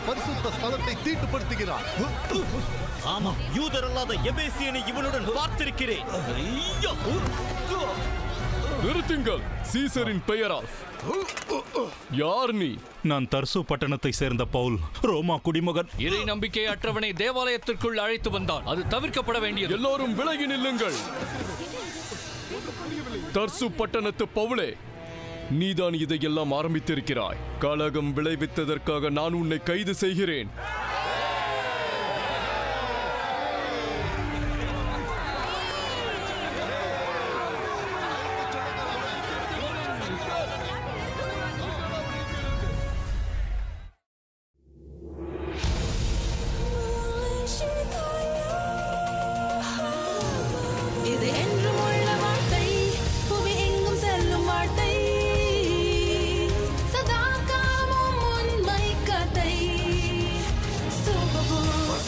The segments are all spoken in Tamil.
பரிசுத்த ஸ்தலத்தை தீட்டுப்படுத்துகிறான் ஆமாம் யூதர் அல்லாத எபேசியனை இவனுடன் பார்த்திருக்கிறேன் ஐயா! நிறுத்துங்கள் சீசரின் பெயரால் யார் நீ நான் தர்சு பட்டணத்தை சேர்ந்த பவுல் ரோமா குடிமகன் இறை நம்பிக்கை அற்றவனை தேவாலயத்திற்குள் அழைத்து வந்தான் அது தவிர்க்கப்பட வேண்டியது எல்லோரும் விலகி நில்லுங்கள் தர்சு பட்டணத்து பவுளே நீதான் இதையெல்லாம் ஆரம்பித்திருக்கிறாய் கலகம் விளைவித்ததற்காக நான் உன்னை கைது செய்கிறேன் இது என்றும் உள்ள வார்த்தை புவி எங்கும் செல்லும் வார்த்தை சதா காமும் உண்மை கதை சூப்பர்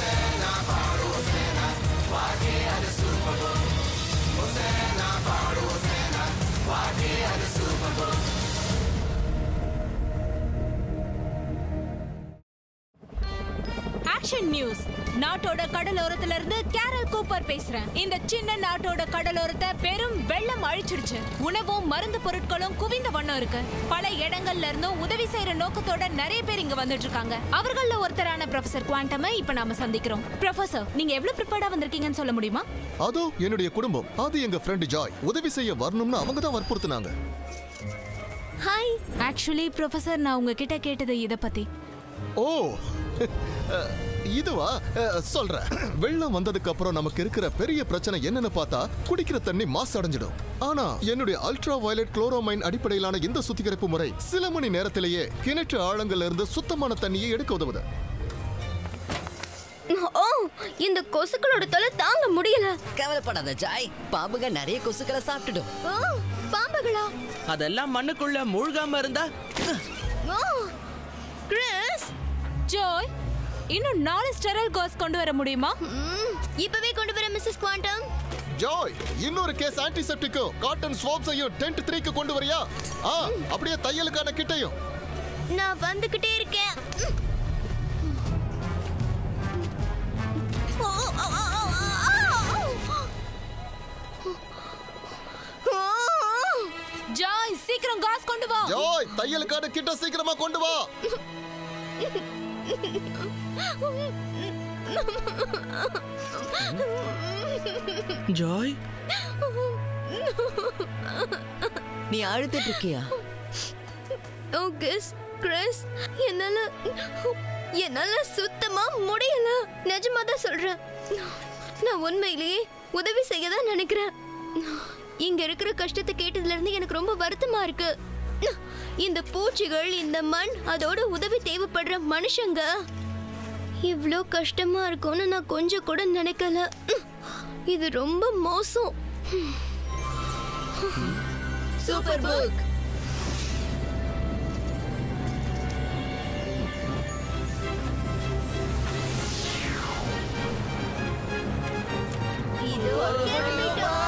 ஆக்ஷன் நியூஸ் நாட்டோட கடலோரத்துல இருந்து கேரல் கூப்பர் பேசுறேன் இந்த சின்ன நாட்டோட கடலோரத்தை பெரும் வெள்ளம் அழிச்சிடுச்சு உணவும் மருந்து பொருட்களும் குவிந்த வண்ணம் இருக்கு பல இடங்கள்ல இருந்தும் உதவி செய்யற நோக்கத்தோட நிறைய பேர் இங்க வந்துட்டு இருக்காங்க அவர்கள்ல ஒருத்தரான ப்ரொஃபசர் குவாண்டமை இப்ப நாம சந்திக்கிறோம் ப்ரொஃபசர் நீங்க எவ்வளவு ப்ரிப்பேர்டா வந்திருக்கீங்கன்னு சொல்ல முடியுமா அதோ என்னுடைய குடும்பம் அது எங்க ஃப்ரெண்ட் ஜாய் உதவி செய்ய வரணும்னு அவங்க தான் வற்புறுத்துனாங்க ஹாய் ஆக்சுவலி ப்ரொஃபசர் நான் உங்ககிட்ட கேட்டது இத பத்தி ஓ அஹ், இதுவா அஹ், சொல்றேன் வெள்ளம் வந்ததுக்கு அப்புறம் நமக்கு இருக்கிற பெரிய பிரச்சனை என்னன்னு பார்த்தா குடிக்கிற தண்ணி மாசு அடைஞ்சிடும் ஆனா என்னுடைய அல்ட்ரா வயலட் குளோரோமைன் அடிப்படையிலான இந்த சுத்திகரிப்பு முறை சில மணி நேரத்திலேயே கிணற்று ஆழங்கள்ல இருந்து சுத்தமான தண்ணியை எடுக்க உதவுது ஓ இந்த கொசுக்களோட தொலை தாங்க முடியல கவலைப்படாத ஜாய் பாம்புங்க நிறைய கொசுக்களை சாப்பிட்டுடும் ஓ பாம்புகளா அதெல்லாம் மண்ணுக்குள்ள மூழ்காம இருந்தா ஓ கிறிஸ் ஜோய் இன்னும் நாலு ஸ்டெரல் காஸ் கொண்டு வர முடியுமா ம், இப்பவே கொண்டு வர மிஸ்ஸஸ் குவாண்டம் ஜாய் இன்னொரு கேஸ் ஆன்டிசெப்டிக்கும் காட்டன் ஸ்வாப்ஸையும் டென்ட் த்ரீக்கு கொண்டு வரியா ஆ அப்படியே தையலுக்கான கிட்டையும் நான் வந்துகிட்டே இருக்கேன் ஓ, ஓ, ஓ, ஓ, ஓ. ஓ. ஜாய் சீக்கிரம் காஸ் கொண்டு வா ஜாய் தையலுக்கான கிட்ட சீக்கிரமா கொண்டு வா ஜாய் நீ அழுதுட்டு இருக்கியா ஓ கிஸ் கிறிஸ் என்னால என்னால சுத்தமா முடியல நிஜமா தான் சொல்றேன் நான் உண்மையிலேயே உதவி செய்ய தான் நினைக்கிறேன் இங்க இருக்கிற கஷ்டத்தை கேட்டதுல இருந்து எனக்கு ரொம்ப வருத்தமா இருக்கு இந்த பூச்சிகள் இந்த மண் அதோட உதவி தேவைப்படுற மனுஷங்க இவ்ளோ கஷ்டமா இருக்கும்னு நான் கொஞ்சம் கூட நினைக்கல இது ரொம்ப மோசம் சூப்பர் புக் இதோ கிளம்பிட்டோம்.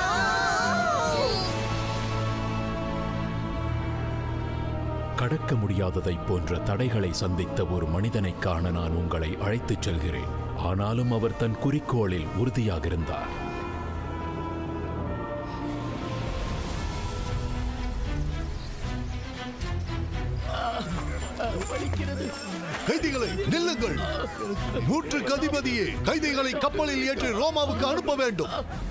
கடக்க முடியாததைப் போன்ற தடைகளை சந்தித்த ஒரு மனிதனைக் காண நான் உங்களை அழைத்துச் செல்கிறேன் ஆனாலும் அவர் தன் குறிக்கோளில் உறுதியாக இருந்தார் கைதிகளை நில்லுங்கள் நூற்றுக்கு அதிபதியே கைதிகளை கப்பலில் ஏற்றி ரோமாவுக்கு அனுப்ப வேண்டும்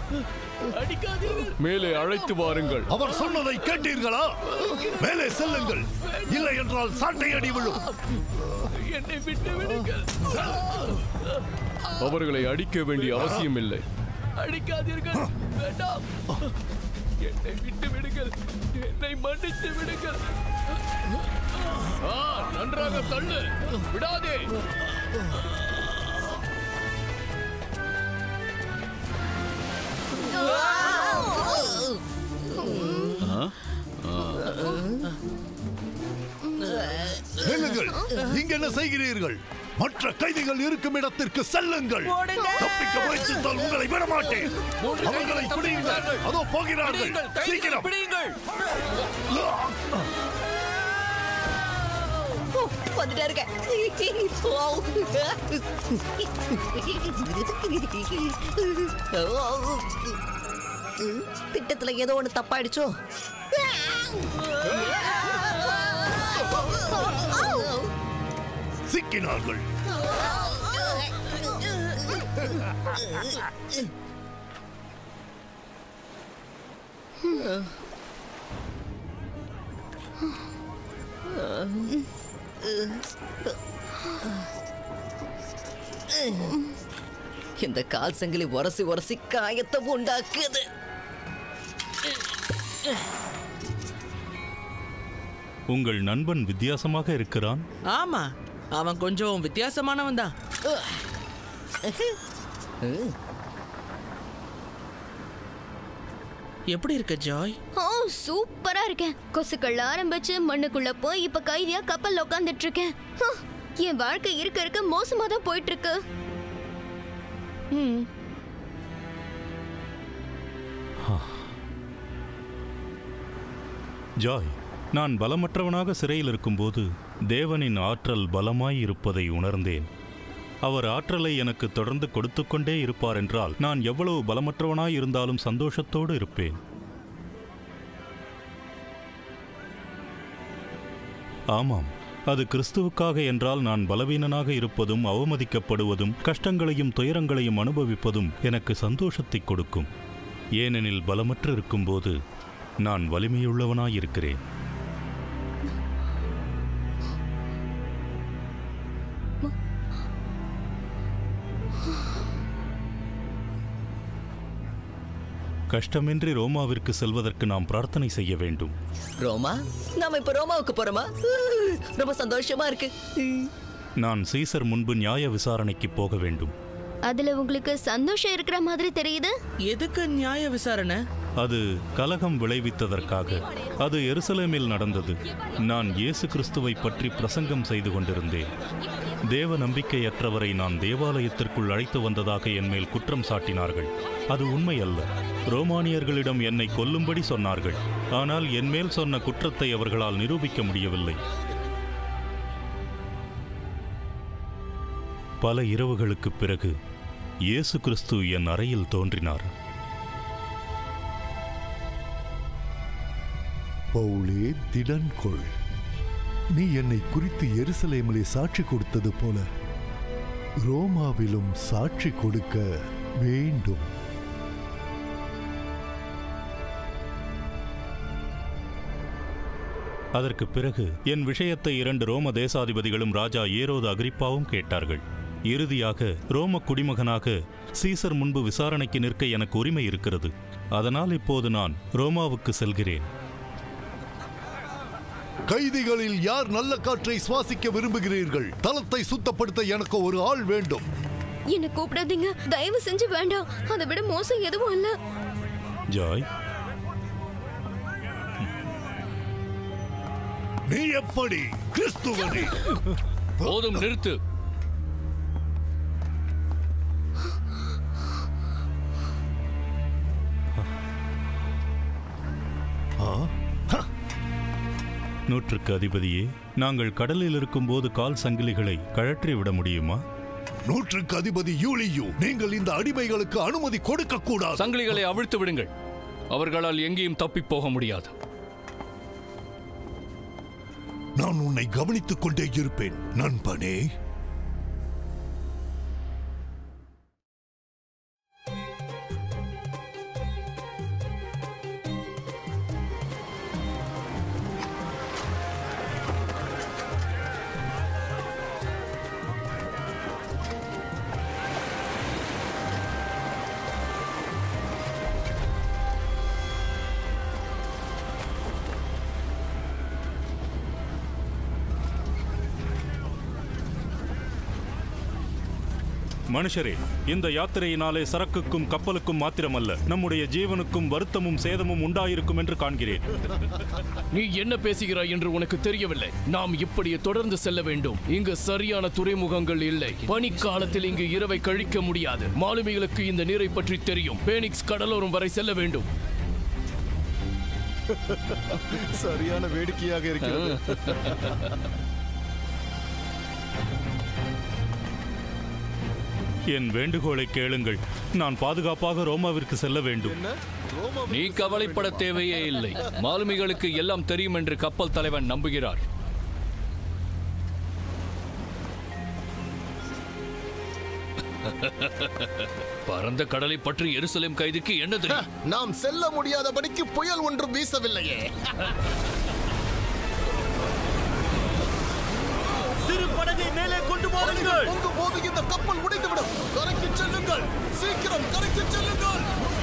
மேலே அழைத்து வாருங்கள் அவர் சொன்னதை கேட்டீர்களா மேலே செல்லுங்கள் இல்லை என்றால் சாட்டை அடி விழும் என்னை விட்டு விடுங்கள் அவர்களை அடிக்க வேண்டிய அவசியம் இல்லை அடிக்காதீர்கள் வேண்டாம் என்னை விட்டு விடுங்கள் என்னை மன்னித்து விடுங்கள் ஆ, நன்றாக தள்ளு விடாதே நில்லுங்கள் இங்க என்ன செய்கிறீர்கள் மற்ற கைதிகள் இருக்கும் இடத்திற்கு செல்லுங்கள் தப்பிக்க முயற்சித்தால் உங்களை விட மாட்டேன் மூன்று அவர்களை கைதிகள் பிடியுங்கள் தப்பிவிட்டார்கள். அதோ போகிறார்கள் பிடியுங்கள், கைதிகளை சீக்கிரம் பிடியுங்கள் ஆ! வந்துட்டே இருக்கேன் திட்டத்துல ஏதோ ஒண்ணு தப்பாயிடுச்சோ சிக்கினார்கள் இந்த கால் சங்கிலி உரசி உரசி காயத்தை உண்டாக்குது உங்கள் நண்பன் வித்தியாசமாக இருக்கிறான் ஆமா அவன் கொஞ்சம் வித்தியாசமானவன் தான் எப்படி இருக்க ஜாய் ஓ சூப்பரா இருக்கேன் கொசுக்கள் ஆரம்பிச்சு மண்ணுக்குள்ள போய் இப்ப கைதியா கப்பல்ல உட்காந்துட்டு இருக்கேன் ஹ, என் வாழ்க்கை இருக்க இருக்க மோசமா தான் போயிட்டு இருக்கு ம் ஜாய் நான் பலமற்றவனாக சிறையில் இருக்கும்போது தேவனின் ஆற்றல் பலமாய் இருப்பதை உணர்ந்தேன் அவர் ஆற்றலை எனக்கு தொடர்ந்து கொடுத்து கொண்டே இருப்பார் என்றால் நான் எவ்வளவு பலமற்றவனாய் இருந்தாலும் சந்தோஷத்தோடு இருப்பேன் ஆமாம் அது கிறிஸ்துவுக்காக என்றால் நான் பலவீனனாக இருப்பதும் அவமதிக்கப்படுவதும் கஷ்டங்களையும் துயரங்களையும் அனுபவிப்பதும் எனக்கு சந்தோஷத்தை கொடுக்கும் ஏனெனில் பலமற்று இருக்கும்போது நான் வலிமையுள்ளவனாயிருக்கிறேன் கஷ்டமின்றி ரோமாவிற்கு செல்வதற்கு நாம் பிரார்த்தனை செய்ய வேண்டும் ரோமா நாம இப்ப ரோமாவுக்கு போறோமா ரொம்ப சந்தோஷமா இருக்கு நான் சீசர் முன்பு நியாய விசாரணைக்கு போக வேண்டும் அதுல உங்களுக்கு சந்தோஷம் இருக்கிற மாதிரி தெரியுது எதுக்கு நியாய விசாரணை அது கலகம் விளைவித்ததற்காக அது எருசலேமில் நடந்தது நான் இயேசு கிறிஸ்துவை பற்றி பிரசங்கம் செய்து கொண்டிருந்தேன் தேவ நம்பிக்கையற்றவரை நான் தேவாலயத்திற்குள் அழைத்து வந்ததாக என் மேல் குற்றம் சாட்டினார்கள் அது உண்மை அல்ல ரோமானியர்களிடம் என்னை கொல்லும்படி சொன்னார்கள் ஆனால் என் மேல் சொன்ன குற்றத்தை அவர்களால் நிரூபிக்க முடியவில்லை பல இரவுகளுக்குப் பிறகு இயேசு கிறிஸ்து என் அறையில் தோன்றினார் பவுலே திடன் கொள் நீ என்னை குறித்து எருசலேமிலே சாட்சி கொடுத்தது போல ரோமாவிலும் சாட்சி கொடுக்க வேண்டும் அதற்குப் பிறகு என் விஷயத்தை இரண்டு ரோம தேசாதிபதிகளும் ராஜா ஏரோது அகிரிப்பாவும் கேட்டார்கள் இறுதியாக ரோம குடிமகனாக சீசர் முன்பு விசாரணைக்கு நிற்க எனக்கு உரிமை இருக்கிறது அதனால் இப்போது நான் ரோமாவுக்கு செல்கிறேன் கைதிகளில் யார் நல்ல காற்றை சுவாசிக்க விரும்புகிறீர்கள் தளத்தை சுத்தப்படுத்த எனக்கு ஒரு ஆள் வேண்டும் என்ன கூப்பிடாதீங்க தயவு செஞ்சு வேண்டாம் அதை விட மோசம் எதுவும் இல்ல ஜாய் நீ எப்படி கிறிஸ்துவனே போதும் நிறுத்து நூற்றுக்கு அதிபதியே நாங்கள் கடலில் இருக்கும்போது கால் சங்கிலிகளை கழற்றி விட முடியுமா நூற்றுக்கு அதிபதி யூலியு நீங்கள் இந்த அடிமைகளுக்கு அனுமதி கொடுக்க கூடாது சங்கிலிகளை அவிழ்த்து விடுங்கள் அவர்களால் எங்கேயும் தப்பிப் போக முடியாது நான் உன்னை கவனித்துக் கொண்டே இருப்பேன் நண்பனே மனுஷரே இந்த யாத்திரையினாலே சரக்குக்கும் கப்பலுக்கும் மாத்திரமல்ல நம்முடைய ஜீவனுக்கும் வருத்தமும் சேதமும் உண்டாயிருக்கும் என்று காண்கிறேன் நீ என்ன பேசுகிறாய் என்று உனக்கு தெரியவில்லை நாம் இப்படியே தொடர்ந்து செல்ல வேண்டும் இங்கு சரியான துறைமுகங்கள் இல்லை பனிக்காலத்தில் இங்கு இரவை கழிக்க முடியாது மாலுமிகளுக்கு இந்த நீரை பற்றி தெரியும் பேனிக்ஸ் கடலோரம் வரை செல்ல வேண்டும் சரியான வேடிக்கையாக இருக்கிறது என் வேண்டுகோளை கேளுங்கள் நான் பாதுகாப்பாக ரோமாவிற்கு செல்ல வேண்டும் நீ கவலைப்பட தேவையே இல்லை மாலுமிகளுக்கு எல்லாம் தெரியும் என்று கப்பல் தலைவன் நம்புகிறார் பரந்த கடலை பற்றி எருசலேம் கைதுக்கு என்ன தெரியும் நாம் செல்ல முடியாதபடிக்கு புயல் ஒன்றும் வீசவில்லையே சிறு படகை மேலே கொண்டு வாருங்கள் பொங்கு போது இந்த கப்பல் உடைந்துவிடும் கரைக்கு செல்லுங்கள் சீக்கிரம் கரைக்கு செல்லுங்கள்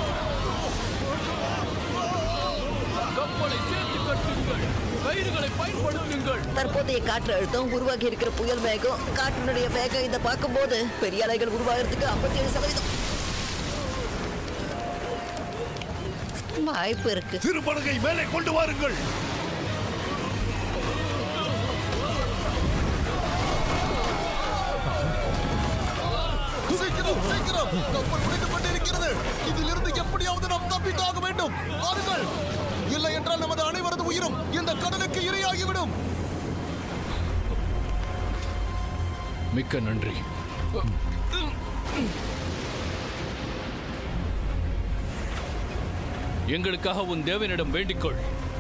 கப்பலை சேர்த்து கட்டுங்கள் கயிறுகளை பயன்படுத்துங்கள் தற்போதைய காற்று அழுத்தம் உருவாகி இருக்கிற புயல் வேகம் காற்றினுடைய வேகம் இதை பார்க்கும்போது பெரிய அலைகள் உருவாகிறதுக்கு ஐம்பத்தி ஏழு சதவீதம் வாய்ப்பு இருக்கு சிறு படகை மேலே கொண்டு வாருங்கள் சீக்கிரம் சீக்கிரம் கப்பல் உடைந்து கொண்டிருக்கிறது இதிலிருந்து எப்படியாவது நாம் தப்பித்தாக வேண்டும் வாருங்கள் இல்லை என்றால் நமது அனைவரது உயிரும் இந்த கடலுக்கு இரையாகிவிடும் மிக்க நன்றி எங்களுக்காக உன் தேவனிடம் வேண்டிக்கொள்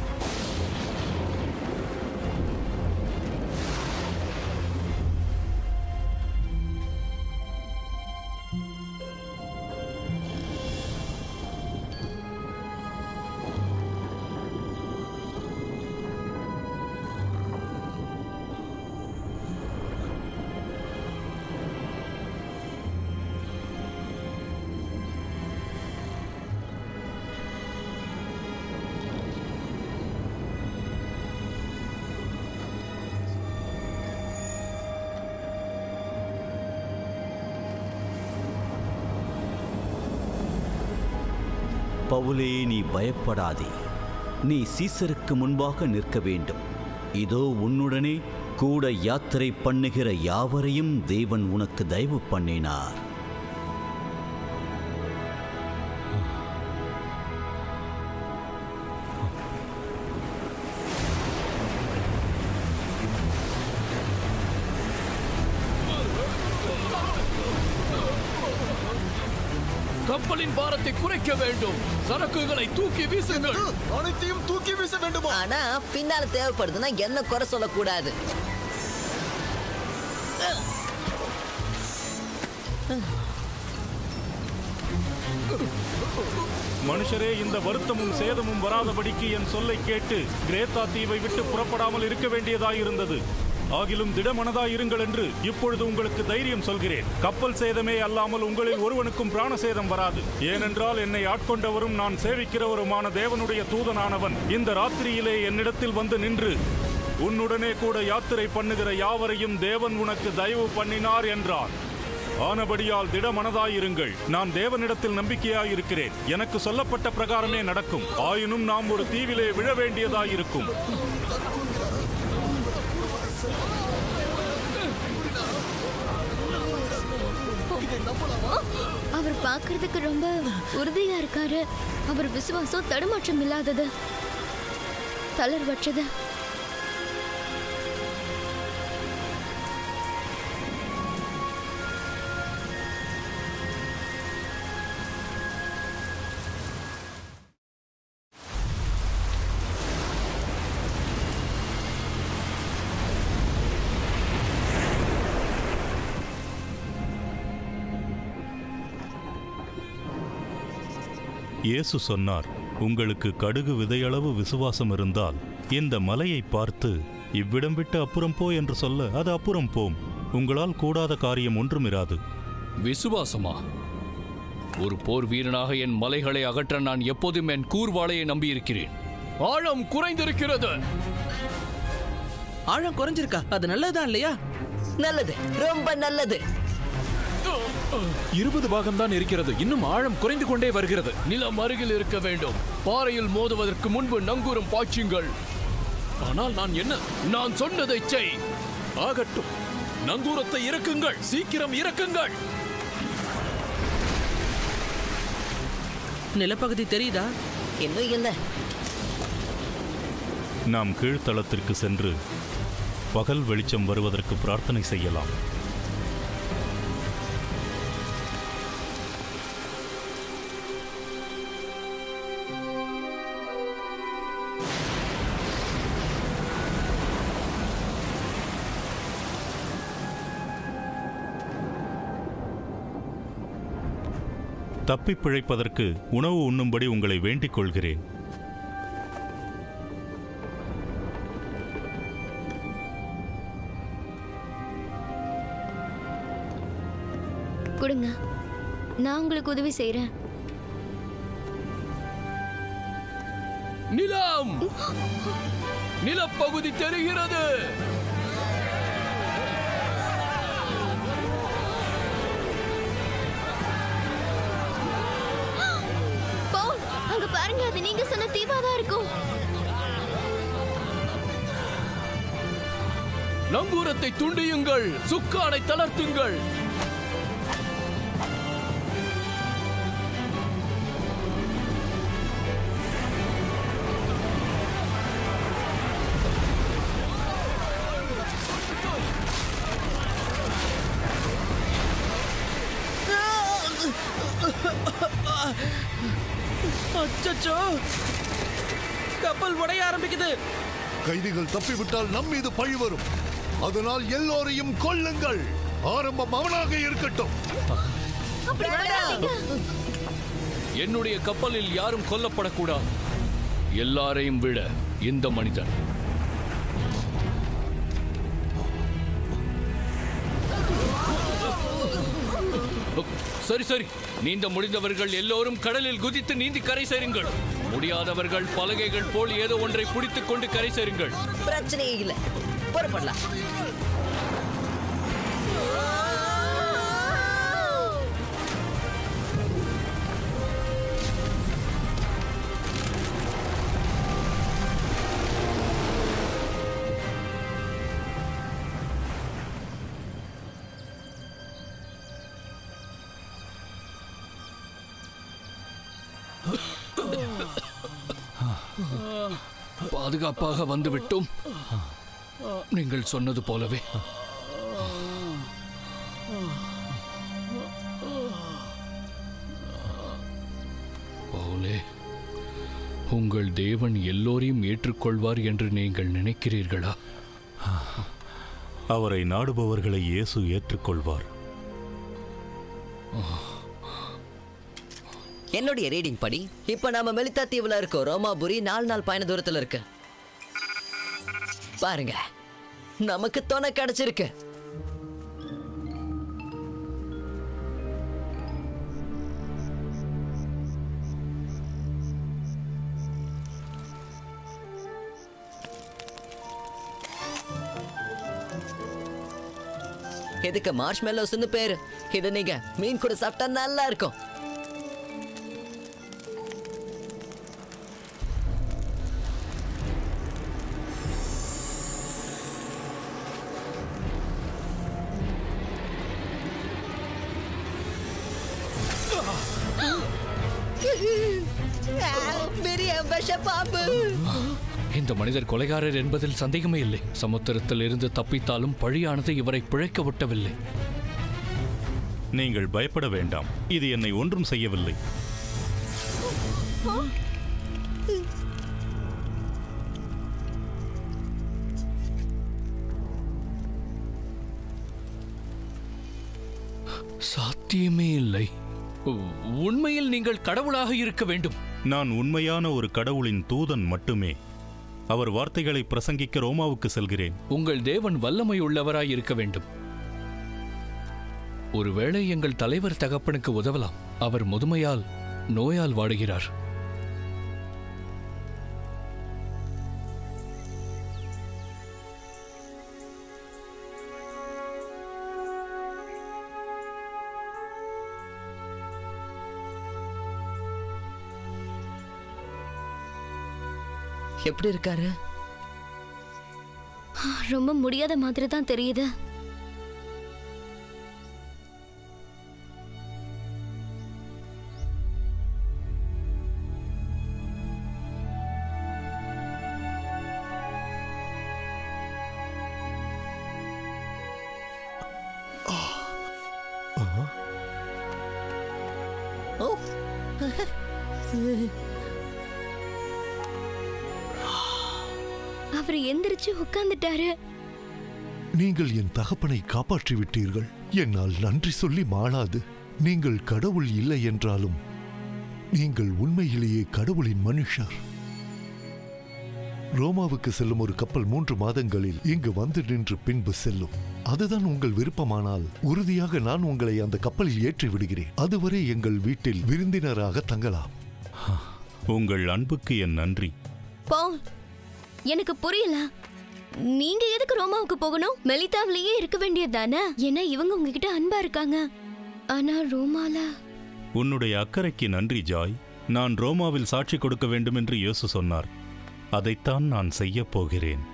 பவுலே நீ பயப்படாதே நீ சீசருக்கு முன்பாக நிற்க வேண்டும் இதோ உன்னுடனே கூட யாத்திரை பண்ணுகிற யாவரையும் தேவன் உனக்கு தயவு பண்ணினார் கப்பலின் பாரத்தை குறைக்க வேண்டும் சரக்குகளை தூக்கி வீசுங்கள் அனைத்தையும் தூக்கி வீச வேண்டுமா ஆனா பின்னால தேவைப்படுதுன்னா என்ன குறை சொல்லக்கூடாது மனுஷரே இந்த வருத்தமும் சேதமும் வராதபடிக்கு என் சொல்லை கேட்டு கிரேத்தா தீவை விட்டு புறப்படாமல் இருக்க வேண்டியதாயிருந்தது ஆகிலும் திடமனதாயிருங்கள் என்று இப்பொழுது உங்களுக்கு தைரியம் சொல்கிறேன் கப்பல் சேதமே அல்லாமல் உங்களில் ஒருவனுக்கும் பிராண சேதம் வராது ஏனென்றால் என்னை ஆட்கொண்டவரும் நான் சேவிக்கிறவருமான தேவனுடைய தூதனானவன் இந்த ராத்திரியிலே என்னிடத்தில் வந்து நின்று உன்னுடனே கூட யாத்திரை பண்ணுகிற யாவரையும் தேவன் உனக்கு தயவு பண்ணினார் என்றார் ஆனபடியால் திடமனதாயிருங்கள் நான் தேவனிடத்தில் நம்பிக்கையாயிருக்கிறேன் எனக்கு சொல்லப்பட்ட பிரகாரமே நடக்கும் ஆயினும் நாம் ஒரு தீவிலே விழ வேண்டியதாயிருக்கும் அவர் பார்க்கறதுக்கு ரொம்ப உறுதியா இருக்காரு அவர் விசுவாசம் தடுமாற்றம் இல்லாதது தளர்வற்றது இயேசு சொன்னார் உங்களுக்கு கடுகு விதையளவு விசுவாசம் இருந்தால் இந்த மலையை பார்த்து இவ்விடம் விட்டு அப்புறம் போ என்று சொல்ல அது அப்புறம் போம் உங்களால் கூடாத காரியம் ஒன்றும் இராது விசுவாசமா ஒரு போர் வீரனாக என் மலைகளை அகற்ற நான் எப்போதும் என் கூர்வாளையை நம்பியிருக்கிறேன் ஆழம் குறைந்திருக்கிறது ஆழம் குறைஞ்சிருக்கா அது நல்லதுதான் இல்லையா நல்லது ரொம்ப நல்லது இருபது பாகம்தான் இருக்கிறது இன்னும் ஆழம் குறைந்து கொண்டே வருகிறது நிலம் அருகில் இருக்க வேண்டும் பாறையில் மோதுவதற்கு முன்பு நங்கூரம் பாய்ச்சுங்கள் ஆனால் நான் என்ன நான் சொன்னதை செய் ஆகட்டும் நங்கூரத்தை இறக்குங்கள் சீக்கிரம் இறக்குங்கள் நிலப்பகுதி தெரியுதா இன்னும் இல்ல நாம் கீழ்த்தளத்திற்கு சென்று பகல் வெளிச்சம் வருவதற்கு பிரார்த்தனை செய்யலாம் தப்பிப் பிழைப்பதற்கு உணவு உண்ணும்படி உங்களை வேண்டிக் கொள்கிறேன் கொடுங்க நான் உங்களுக்கு உதவி செய்றேன் நிலம் நிலப்பகுதி தெரிகிறது பவுல் அங்க பாருங்க அது நீங்க சொன்ன தீவா தான் இருக்கும் நங்கூரத்தை துண்டியுங்கள் சுக்கானை தளர்த்துங்கள் அச்சச்சோ கப்பல் உடைய ஆரம்பிக்குது கைதிகள் தப்பிவிட்டால் நம் மீது பழி வரும் அதனால் எல்லோரையும் கொல்லுங்கள் ஆரம்பம் அவனாக இருக்கட்டும் என்னுடைய கப்பலில் யாரும் கொல்லப்படக்கூடாது எல்லாரையும் விட இந்த மனிதன் சரி சரி நீந்த முடிந்தவர்கள் எல்லோரும் கடலில் குதித்து நீந்தி கரை சேருங்கள் முடியாதவர்கள் பலகைகள் போல் ஏதோ ஒன்றை பிடித்துக் கொண்டு கரை சேருங்கள் பிரச்சனையே இல்லை புறப்படலாம் பாதுகாப்பாக வந்துவிட்டோம் நீங்கள் சொன்னது போலவே பவுலே உங்கள் தேவன் எல்லோரையும் ஏற்றுக்கொள்வார் என்று நீங்கள் நினைக்கிறீர்களா அவரை நாடுபவர்களை இயேசு ஏற்றுக்கொள்வார் என்னுடைய ரீடிங் படி இப்ப நாம மெலித்தா தீவுல இருக்கோம் ரோமாபுரி நாலு நாள் பயண தூரத்துல இருக்கு பாருங்க நமக்கு துணை கிடைச்சிருக்கு இதுக்கு மார்ஷ் மெல்லோஸ்னு பேரு இது நீங்க மீன் கூட சாப்பிட்டா நல்லா இருக்கும் பெரிய விஷ பாம்பு இந்த மனிதர் கொலைகாரர் என்பதில் சந்தேகமே இல்லை சமுத்திரத்தில் இருந்து தப்பித்தாலும் பழியானது இவரை பிழைக்க விட்டவில்லை நீங்கள் பயப்பட வேண்டாம் இது என்னை ஒன்றும் செய்யவில்லை சாத்தியமே இல்லை உ- உண்மையில் நீங்கள் கடவுளாக இருக்க வேண்டும் நான் உண்மையான ஒரு கடவுளின் தூதன் மட்டுமே அவர் வார்த்தைகளை பிரசங்கிக்க ரோமாவுக்கு செல்கிறேன் உங்கள் தேவன் வல்லமை உள்ளவராய் இருக்க வேண்டும் ஒருவேளை எங்கள் தலைவர் தகப்பனுக்கு உதவலாம் அவர் முதுமையால் நோயால் வாடுகிறார் எப்படி இருக்காரு ரொம்ப முடியாத மாதிரி தான் தெரியுது ஓ அவர் எந்திரிச்சு உட்கார்ந்துட்டாரு நீங்கள் என் தகப்பனை காப்பாற்றி விட்டீர்கள் என்னால் நன்றி சொல்லி மாளாது நீங்கள் கடவுள் இல்லை என்றாலும் நீங்கள் உண்மையிலேயே கடவுளின் மனுஷர் ரோமாவுக்கு செல்லும் ஒரு கப்பல் மூன்று மாதங்களில் இங்கு வந்து நின்று பின்பு செல்லும் அதுதான் உங்கள் விருப்பமானால் உறுதியாக நான் உங்களை அந்த கப்பலில் ஏற்றி விடுகிறேன் அதுவரை எங்கள் வீட்டில் விருந்தினராக தங்கலாம் உங்கள் அன்புக்கு என் நன்றி பவுல் எனக்கு புரியல நீங்க எதுக்கு ரோமாவுக்கு போகணும் மெலிதாவிலேயே இருக்க வேண்டியது தானே ஏன்னா இவங்க உங்ககிட்ட அன்பா இருக்காங்க ஆனா ரோமால உன்னுடைய அக்கறைக்கு நன்றி ஜாய் நான் ரோமாவில் சாட்சி கொடுக்க வேண்டும் என்று இயேசு சொன்னார் அதைத்தான் நான் செய்யப் போகிறேன்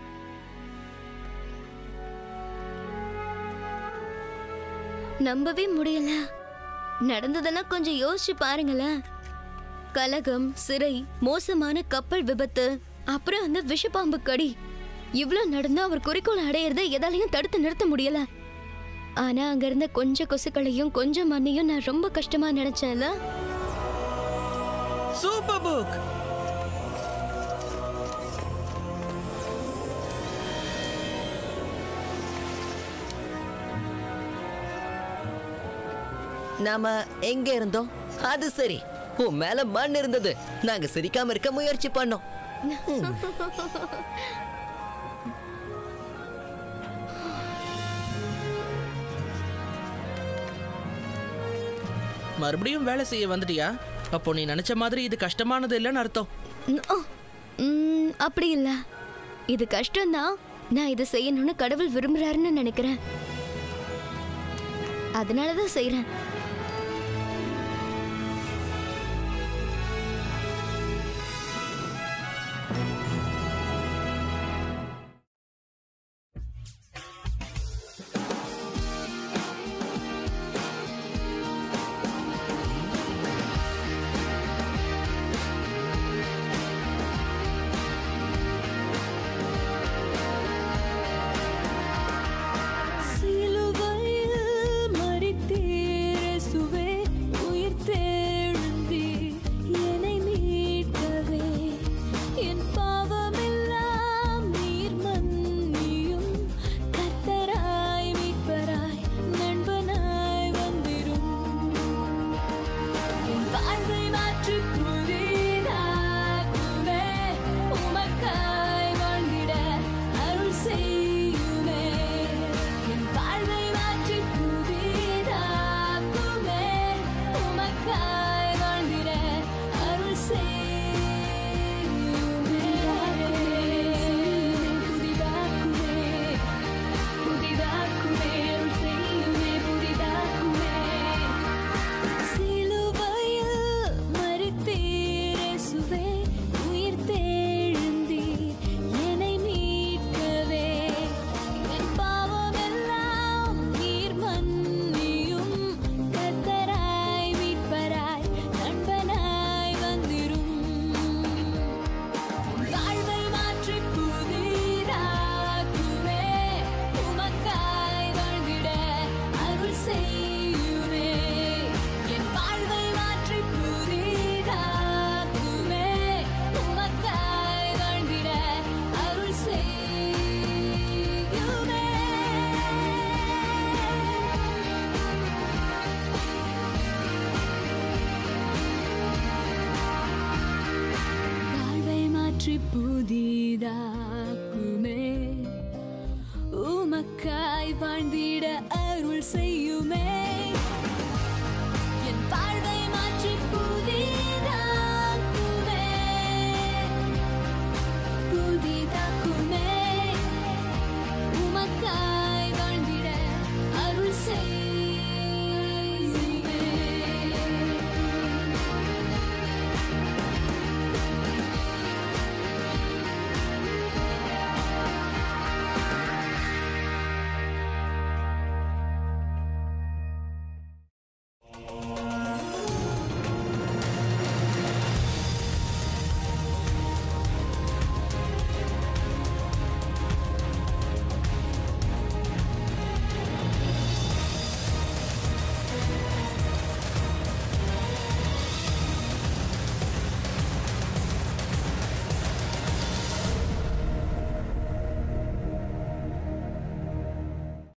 நம்பவே முடியல நடந்ததெல்லாம் கொஞ்சம் யோசிச்சு பாருங்களேன் கலகம் சிறை மோசமான கப்பல் விபத்து அப்புறம் அந்த விஷப்பாம்பு கடி இவ்ளோ நடந்து அவர் குறிக்கோள் அடையறத எதாலையும் தடுத்து நிறுத்த முடியல ஆனா அங்க இருந்த கொஞ்சம் கொசுக்களையும் கொஞ்சம் மண்ணையும் நான் ரொம்ப கஷ்டமா நினைச்சேன்ல சூப்பர் புக் நாம எங்க இருந்தோம் அது சரி உன் மேல மண் இருந்தது நாங்க சிரிக்காம இருக்க முயற்சி பண்ணோம் மறுபடியும் வேலை செய்ய வந்துட்டியா அப்போ நீ நினைச்ச மாதிரி இது கஷ்டமானது இல்லைன்னு அர்த்தம் ம், அப்படி இல்ல இது கஷ்டம்தான் நான் இதை செய்யணும்னு கடவுள் விரும்புறாருன்னு நினைக்கிறேன் அதனாலதான் செய்றேன்